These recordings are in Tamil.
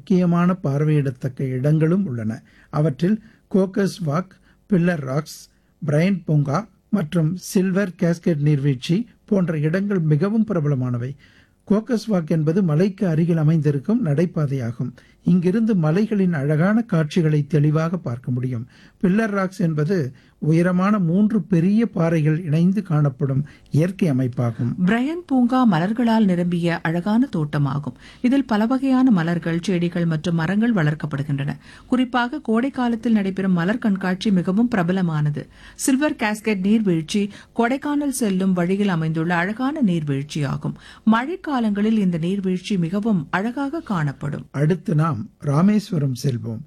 முக்கியமான பார்வையிடத்தக்க இடங்களும் உள்ளன அவற்றில் Coaker's walk pillar rocks Bryant பூங்கா மற்றும் சில்வர் கேஸ்கெட் நீர்வீழ்ச்சி போன்ற இடங்கள் மிகவும் பிரபலமானவை கோக்கஸ் வாக் என்பது மலைக்கு அருகில் அமைந்திருக்கும் நடைபாதையாகும் இங்கிருந்து மலைகளின் அழகான காட்சிகளை தெளிவாக பார்க்க முடியும் பில்லர் ராக்ஸ் என்பது உயரமான மூன்று பெரிய பாறைகள் இணைந்து காணப்படும் இயற்கை அமைப்பாகும் பிரையன் பூங்கா மலர்களால் நிரம்பிய அழகான தோட்டமாகும் இதில் பல வகையான மலர்கள் செடிகள் மற்றும் மரங்கள் வளர்க்கப்படுகின்றன குறிப்பாக கோடை காலத்தில் நடைபெறும் மலர் கண்காட்சி மிகவும் பிரபலமானது சில்வர் கேஸ்கெட் நீர்வீழ்ச்சி கொடைக்கானல் செல்லும் வழியில் அமைந்துள்ள அழகான நீர்வீழ்ச்சியாகும் மழைக்காலங்களில் இந்த நீர்வீழ்ச்சி மிகவும் அழகாக காணப்படும் அடுத்து நாம் ராமேஸ்வரம் செல்வோம்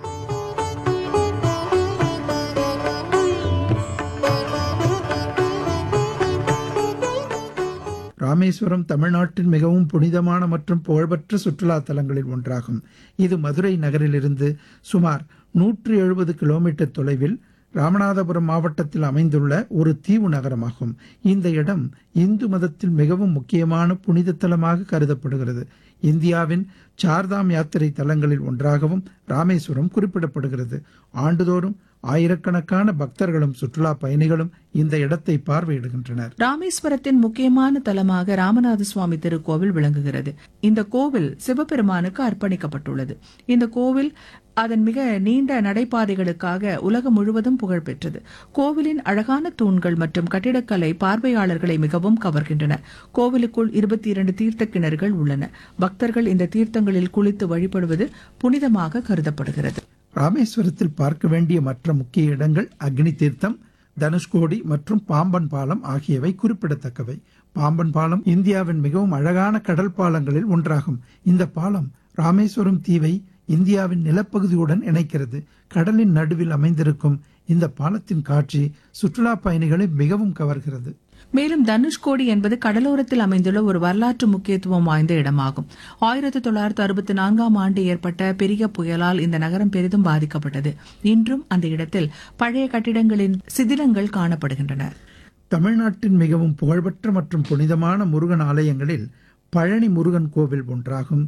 ராமேஸ்வரம் தமிழ்நாட்டின் மிகவும் புனிதமான மற்றும் புகழ்பெற்ற சுற்றுலா தலங்களில் ஒன்றாகும் இது மதுரை நகரிலிருந்து சுமார் நூற்று எழுபது கிலோமீட்டர் தொலைவில் ராமநாதபுரம் மாவட்டத்தில் அமைந்துள்ள ஒரு தீவு நகரமாகும் இந்த இடம் இந்து மதத்தில் மிகவும் முக்கியமான புனித தலமாக கருதப்படுகிறது இந்தியாவின் சார்தாம் யாத்திரை தலங்களில் ஒன்றாகவும் ராமேஸ்வரம் குறிப்பிடப்படுகிறது ஆண்டுதோறும் ஆயிரக்கணக்கான பக்தர்களும் சுற்றுலா பயணிகளும் இந்த இடத்தை பார்வையிடுகின்றனர் ராமேஸ்வரத்தின் முக்கியமான தலமாக ராமநாத சுவாமி திருக்கோவில் விளங்குகிறது இந்த கோவில் சிவபெருமானுக்கு அர்ப்பணிக்கப்பட்டுள்ளது இந்த கோவில் அதன் மிக நீண்ட நடைபாதைகளுக்காக உலகம் முழுவதும் புகழ்பெற்றது கோவிலின் அழகான தூண்கள் மற்றும் கட்டிடக்கலை பார்வையாளர்களை மிகவும் கவர்கின்றன கோவிலுக்குள் இருபத்தி இரண்டு தீர்த்த கிணறுகள் உள்ளன பக்தர்கள் இந்த தீர்த்தங்களில் குளித்து வழிபடுவது புனிதமாக கருதப்படுகிறது ராமேஸ்வரத்தில் பார்க்க வேண்டிய மற்ற முக்கிய இடங்கள் அக்னி தீர்த்தம் தனுஷ்கோடி மற்றும் பாம்பன் பாலம் ஆகியவை குறிப்பிடத்தக்கவை பாம்பன் பாலம் இந்தியாவின் மிகவும் அழகான கடல் பாலங்களில் ஒன்றாகும் இந்த பாலம் ராமேஸ்வரம் தீவை இந்தியாவின் நிலப்பகுதியுடன் இணைக்கிறது கடலின் நடுவில் அமைந்திருக்கும் இந்த பாலத்தின் காட்சி சுற்றுலா பயணிகளை மிகவும் கவர்கிறது மேலும் தனுஷ்கோடி என்பது கடலோரத்தில் அமைந்துள்ள ஒரு வரலாற்று முக்கியத்துவம் வாய்ந்த இடமாகும் ஆயிரத்தி தொள்ளாயிரத்து அறுபத்தி நான்காம் ஆண்டு ஏற்பட்ட பெரிய புயலால் இந்த நகரம் பெரிதும் பாதிக்கப்பட்டது இன்றும் அந்த இடத்தில் பழைய கட்டிடங்களின் சிதிலங்கள் காணப்படுகின்றன தமிழ்நாட்டின் மிகவும் புகழ்பெற்ற மற்றும் புனிதமான முருகன் ஆலயங்களில் பழனி முருகன் கோவில் ஒன்றாகும்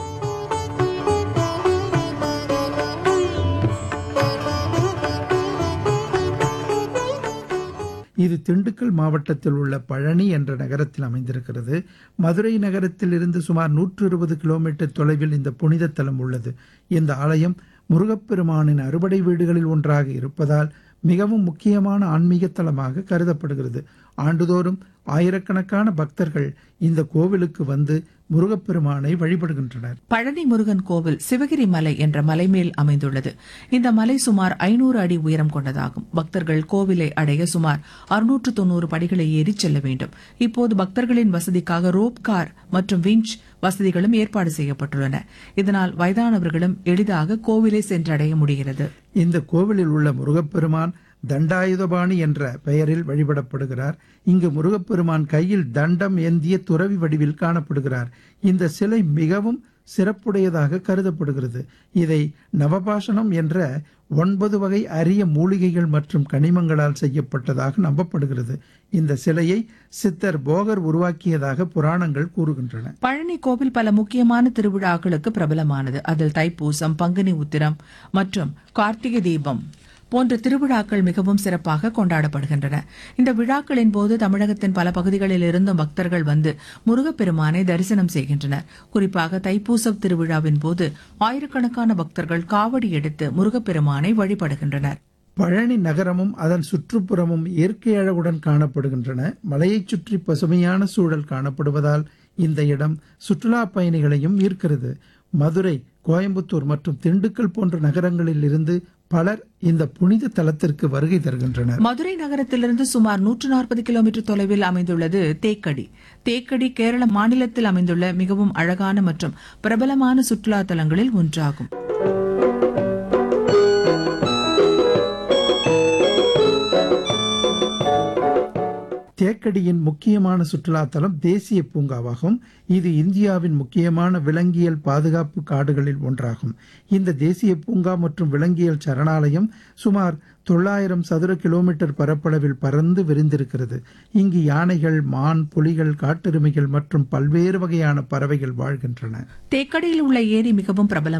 இது திண்டுக்கல் மாவட்டத்தில் உள்ள பழனி என்ற நகரத்தில் அமைந்திருக்கிறது மதுரை நகரத்தில் இருந்து சுமார் நூற்று இருபது கிலோமீட்டர் தொலைவில் இந்த புனித தலம் உள்ளது இந்த ஆலயம் முருகப்பெருமானின் அறுபடை வீடுகளில் ஒன்றாக இருப்பதால் மிகவும் முக்கியமான ஆன்மீக தலமாக கருதப்படுகிறது ஆண்டுதோறும் ஆயிரக்கணக்கான பக்தர்கள் இந்த கோவிலுக்கு வந்து முருகப்பெருமானை வழிபடுகின்றனர் பழனி முருகன் கோவில் சிவகிரி மலை என்ற மலை மேல் அமைந்துள்ளது இந்த மலை சுமார் ஐநூறு அடி உயரம் கொண்டதாகும் பக்தர்கள் கோவிலை அடைய சுமார் அறுநூற்று தொண்ணூறு படிகளை ஏறி செல்ல வேண்டும் இப்போது பக்தர்களின் வசதிக்காக ரோப் கார் மற்றும் விஞ்ச் வசதிகளும் ஏற்பாடு செய்யப்பட்டுள்ளன இதனால் வயதானவர்களும் எளிதாக கோவிலை சென்றடைய முடிகிறது இந்த கோவிலில் உள்ள முருகப்பெருமான் தண்டாயுதபாணி என்ற பெயரில் வழிபடப்படுகிறார் இங்கு முருகப்பெருமான் கையில் தண்டம் ஏந்திய துறவி வடிவில் காணப்படுகிறார் இந்த சிலை மிகவும் சிறப்புடையதாக கருதப்படுகிறது இதை நவபாஷணம் என்ற ஒன்பது வகை அரிய மூலிகைகள் மற்றும் கனிமங்களால் செய்யப்பட்டதாக நம்பப்படுகிறது இந்த சிலையை சித்தர் போகர் உருவாக்கியதாக புராணங்கள் கூறுகின்றன பழனி கோவில் பல முக்கியமான திருவிழாக்களுக்கு பிரபலமானது அதில் தைப்பூசம் பங்குனி உத்திரம் மற்றும் கார்த்திகை தீபம் போன்ற திருவிழாக்கள் மிகவும் சிறப்பாக கொண்டாடப்படுகின்றன இந்த விழாக்களின் போது தமிழகத்தின் பல பகுதிகளில் இருந்தும் பக்தர்கள் வந்து முருகப்பெருமானை தரிசனம் செய்கின்றனர் குறிப்பாக தைப்பூச திருவிழாவின் போது ஆயிரக்கணக்கான பக்தர்கள் காவடி எடுத்து முருகப்பெருமானை வழிபடுகின்றனர் பழனி நகரமும் அதன் சுற்றுப்புறமும் இயற்கை அழகுடன் காணப்படுகின்றன மலையைச் சுற்றி பசுமையான சூழல் காணப்படுவதால் இந்த இடம் சுற்றுலா பயணிகளையும் ஈர்க்கிறது மதுரை கோயம்புத்தூர் மற்றும் திண்டுக்கல் போன்ற நகரங்களில் இருந்து பலர் இந்த புனித தலத்திற்கு வருகை தருகின்றனர் மதுரை நகரத்திலிருந்து சுமார் நூற்று நாற்பது கிலோமீட்டர் தொலைவில் அமைந்துள்ளது தேக்கடி தேக்கடி கேரள மாநிலத்தில் அமைந்துள்ள மிகவும் அழகான மற்றும் பிரபலமான சுற்றுலா தலங்களில் ஒன்றாகும் தேக்கடியின் முக்கியமான சுற்றுலா தலம் தேசிய பூங்காவாகும் இது இந்தியாவின் முக்கியமான விலங்கியல் பாதுகாப்பு காடுகளில் ஒன்றாகும் இந்த தேசிய பூங்கா மற்றும் விலங்கியல் சரணாலயம் சுமார் தொள்ளாயிரம் சதுர கிலோமீட்டர் பரப்பளவில் பறந்து விரிந்திருக்கிறது இங்கு யானைகள் மான் புலிகள் காட்டெருமைகள் மற்றும் பல்வேறு வகையான பறவைகள் வாழ்கின்றன தேக்கடியில் உள்ள ஏரி மிகவும் பிரபலம்